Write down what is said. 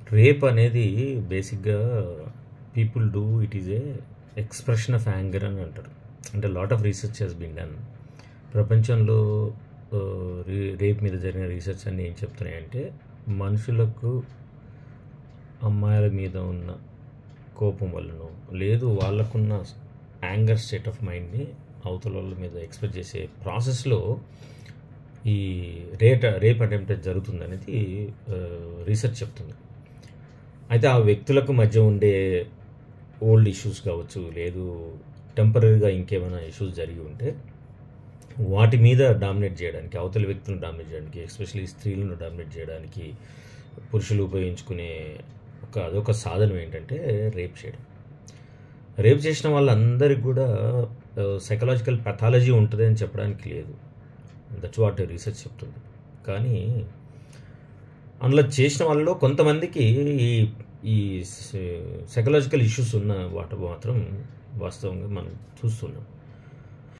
Rape అనేది బేసిక్‌గా people do it is a expression of anger అని అంటారు. అంటే lot of research has been done. ప్రపంచంలో ఆహ్, రే రేప్ మీద జరిగిన రీసెర్చ్ అన్నీ ఏం చెప్తున్నాయంటే, మనుషులకు అమ్మాయిల మీద ఉన్న కోపం వల్లనో, లేదు వాళ్ళకున్న యాంగర్ స్టేట్ ఆఫ్ మైండ్‌ని అవతలోళ్ళ మీద ఎక్స్‌ప్రెస్ చేసే ప్రాసెస్‌లో ఈ రేట రేప్ అటెంప్ట్ జరుగుతుందనేది ఆహ్, రీసెర్చ్ చెప్తుంది. అయితే ఆ వ్యక్తులకు మధ్య ఉండే ఓల్డ్ ఇష్యూస్ కావచ్చు, లేదు టెంపరరీగా ఇంకేమైనా ఇష్యూస్ జరిగి ఉంటే, వాటి మీద డామినేట్ చేయడానికి, అవతలి వ్యక్తులను డామినేట్ చేయడానికి, ఎస్పెషల్లీ స్త్రీలను డామినేట్ చేయడానికి పురుషులు ఉపయోగించుకునే ఒక అదొక సాధనం ఏంటంటే రేప్ చేయడం. రేప్ చేసిన వాళ్ళందరికి కూడా ఆహ్, సైకలాజికల్ పాథాలజీ ఉంటదని చెప్పడానికి లేదు. దట్స్ వాట్ రీసెర్చ్ చెప్తుంది. కానీ అందులో చేసిన వాళ్ళలో కొంతమందికి ఈ ఈ సై సైకలాజికల్ ఇష్యూస్ ఉన్న వాటి మాత్రం వాస్తవంగా మనం చూస్తున్నాం.